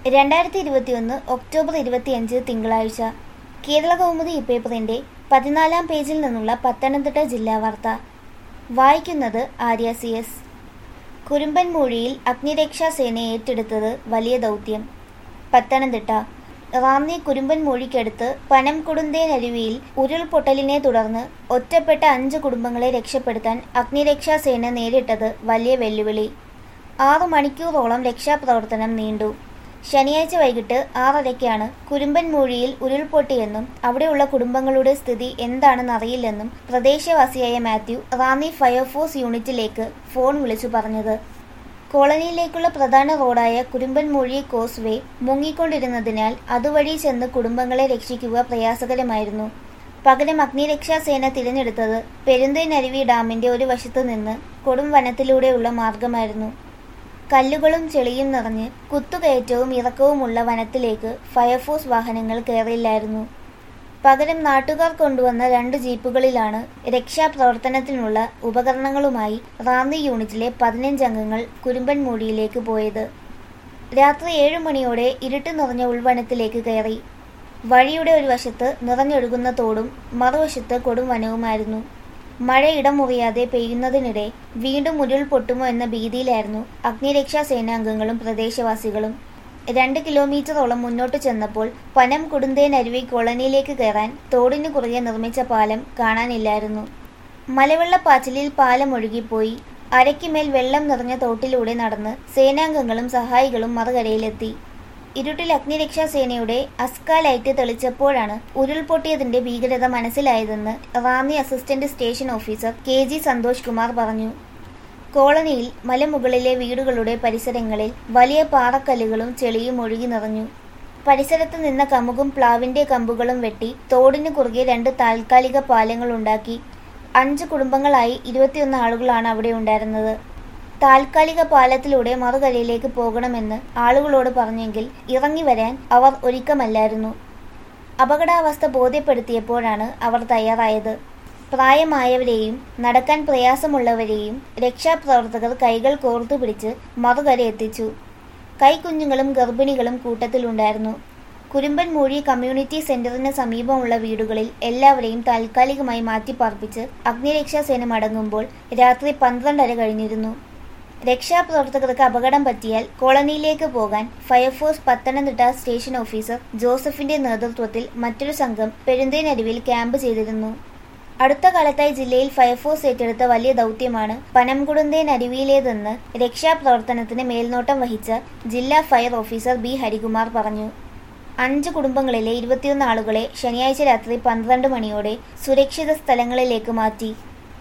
രണ്ടായിരത്തി ഇരുപത്തിയൊന്ന് ഒക്ടോബർ ഇരുപത്തിയഞ്ച് തിങ്കളാഴ്ച കേരള കൗമുദി ഇപ്പേപ്പറിന്റെ പതിനാലാം പേജിൽ നിന്നുള്ള പത്തനംതിട്ട ജില്ലാ വാർത്ത വായിക്കുന്നത് ആര്യ സി എസ് കുരുമ്പൻമൂഴിയിൽ അഗ്നിരക്ഷാ സേന ഏറ്റെടുത്തത് വലിയ ദൗത്യം പത്തനംതിട്ട റാന്നി കുരുമ്പൻമൂഴിക്കടുത്ത് പനംകുടുന്തേനരുവിയിൽ ഉരുൾപൊട്ടലിനെ തുടർന്ന് ഒറ്റപ്പെട്ട അഞ്ച് കുടുംബങ്ങളെ രക്ഷപ്പെടുത്താൻ അഗ്നിരക്ഷാ സേന നേരിട്ടത് വലിയ വെല്ലുവിളി ആറു മണിക്കൂറോളം രക്ഷാപ്രവർത്തനം നീണ്ടു ശനിയാഴ്ച വൈകിട്ട് ആറരയ്ക്കാണ് കുരുമ്പൻമൂഴിയിൽ ഉരുൾപൊട്ടിയെന്നും അവിടെയുള്ള കുടുംബങ്ങളുടെ സ്ഥിതി എന്താണെന്ന് അറിയില്ലെന്നും പ്രദേശവാസിയായ മാത്യു റാന്നി ഫയർഫോഴ്സ് യൂണിറ്റിലേക്ക് ഫോൺ വിളിച്ചു പറഞ്ഞത് കോളനിയിലേക്കുള്ള പ്രധാന റോഡായ കുരുമ്പൻമൂഴി കോസ്വേ മുങ്ങിക്കൊണ്ടിരുന്നതിനാൽ അതുവഴി ചെന്ന് കുടുംബങ്ങളെ രക്ഷിക്കുക പ്രയാസകരമായിരുന്നു പകരം അഗ്നിരക്ഷാ സേന തിരഞ്ഞെടുത്തത് പെരുന്തേനരുവി ഡാമിന്റെ ഒരു വശത്തു നിന്ന് കൊടും വനത്തിലൂടെയുള്ള മാർഗമായിരുന്നു കല്ലുകളും ചെളിയും നിറഞ്ഞ് കുത്തുകയറ്റവും ഇറക്കവുമുള്ള വനത്തിലേക്ക് ഫയർഫോഴ്സ് വാഹനങ്ങൾ കയറിയില്ലായിരുന്നു പകരം നാട്ടുകാർ കൊണ്ടുവന്ന രണ്ട് ജീപ്പുകളിലാണ് രക്ഷാപ്രവർത്തനത്തിനുള്ള ഉപകരണങ്ങളുമായി റാന്നി യൂണിറ്റിലെ പതിനഞ്ചംഗങ്ങൾ കുരുമ്പൻമൂടിയിലേക്ക് പോയത് രാത്രി ഏഴു മണിയോടെ ഇരുട്ട് നിറഞ്ഞ ഉൾവനത്തിലേക്ക് കയറി വഴിയുടെ ഒരു വശത്ത് നിറഞ്ഞൊഴുകുന്ന തോടും മറുവശത്ത് കൊടും വനവുമായിരുന്നു മഴ ഇടമുറിയാതെ പെയ്യുന്നതിനിടെ വീണ്ടും ഉരുൾപൊട്ടുമോ എന്ന ഭീതിയിലായിരുന്നു അഗ്നിരക്ഷാ സേനാംഗങ്ങളും പ്രദേശവാസികളും രണ്ട് കിലോമീറ്ററോളം മുന്നോട്ട് ചെന്നപ്പോൾ പനം കുടുന്തേനരുവി കോളനിയിലേക്ക് കയറാൻ തോടിനു കുറുകെ നിർമ്മിച്ച പാലം കാണാനില്ലായിരുന്നു മലവെള്ളപ്പാച്ചിലിൽ പാലം ഒഴുകിപ്പോയി അരയ്ക്കുമേൽ വെള്ളം നിറഞ്ഞ തോട്ടിലൂടെ നടന്ന് സേനാംഗങ്ങളും സഹായികളും മറുകരയിലെത്തി ഇരുട്ടിൽ അഗ്നിരക്ഷാ സേനയുടെ അസ്ക ലൈറ്റ് തെളിച്ചപ്പോഴാണ് ഉരുൾപൊട്ടിയതിന്റെ ഭീകരത മനസ്സിലായതെന്ന് Ranni assistant station officer K G Santhosh Kumar പറഞ്ഞു കോളനിയിൽ മലമുകളിലെ വീടുകളുടെ പരിസരങ്ങളിൽ വലിയ പാറക്കല്ലുകളും ചെളിയും ഒഴുകി നിറഞ്ഞു പരിസരത്ത് നിന്ന കമുകും പ്ലാവിന്റെ കമ്പുകളും വെട്ടി തോടിന് കുറുകെ രണ്ട് താൽക്കാലിക പാലങ്ങൾ ഉണ്ടാക്കി അഞ്ച് കുടുംബങ്ങളായി ഇരുപത്തിയൊന്ന് ആളുകളാണ് അവിടെ ഉണ്ടായിരുന്നത് താൽക്കാലിക പാലത്തിലൂടെ മറുകരയിലേക്ക് പോകണമെന്ന് ആളുകളോട് പറഞ്ഞെങ്കിൽ ഇറങ്ങി വരാൻ അവർ ഒരുക്കമല്ലായിരുന്നു അപകടാവസ്ഥ ബോധ്യപ്പെടുത്തിയപ്പോഴാണ് അവർ തയ്യാറായത് പ്രായമായവരെയും നടക്കാൻ പ്രയാസമുള്ളവരെയും രക്ഷാപ്രവർത്തകർ കൈകൾ കോർത്തു പിടിച്ച് മറുകര എത്തിച്ചു കൈക്കുഞ്ഞുങ്ങളും ഗർഭിണികളും കൂട്ടത്തിലുണ്ടായിരുന്നു കുരുമ്പൻമൂഴി കമ്മ്യൂണിറ്റി സെന്ററിന് സമീപമുള്ള വീടുകളിൽ എല്ലാവരെയും താൽക്കാലികമായി മാറ്റിപ്പാർപ്പിച്ച് അഗ്നിരക്ഷാ സേന മടങ്ങുമ്പോൾ രാത്രി പന്ത്രണ്ടര കഴിഞ്ഞിരുന്നു രക്ഷാപ്രവർത്തകർക്ക് അപകടം പറ്റിയാൽ കോളനിയിലേക്ക് പോകാൻ ഫയർഫോഴ്സ് പത്തനംതിട്ട സ്റ്റേഷൻ ഓഫീസർ ജോസഫിന്റെ നേതൃത്വത്തിൽ മറ്റൊരു സംഘം പെരുന്തേനരുവിൽ ക്യാമ്പ് ചെയ്തിരുന്നു അടുത്ത കാലത്തായി ജില്ലയിൽ ഫയർഫോഴ്സ് ഏറ്റെടുത്ത വലിയ ദൗത്യമാണ് പനംകുടുന്തേൻ അരുവിയിലേതെന്ന് രക്ഷാപ്രവർത്തനത്തിന് മേൽനോട്ടം വഹിച്ച ജില്ലാ ഫയർ ഓഫീസർ ബി ഹരികുമാർ പറഞ്ഞു അഞ്ച് കുടുംബങ്ങളിലെ ഇരുപത്തിയൊന്ന് ആളുകളെ ശനിയാഴ്ച രാത്രി പന്ത്രണ്ട് മണിയോടെ സുരക്ഷിത സ്ഥലങ്ങളിലേക്ക് മാറ്റി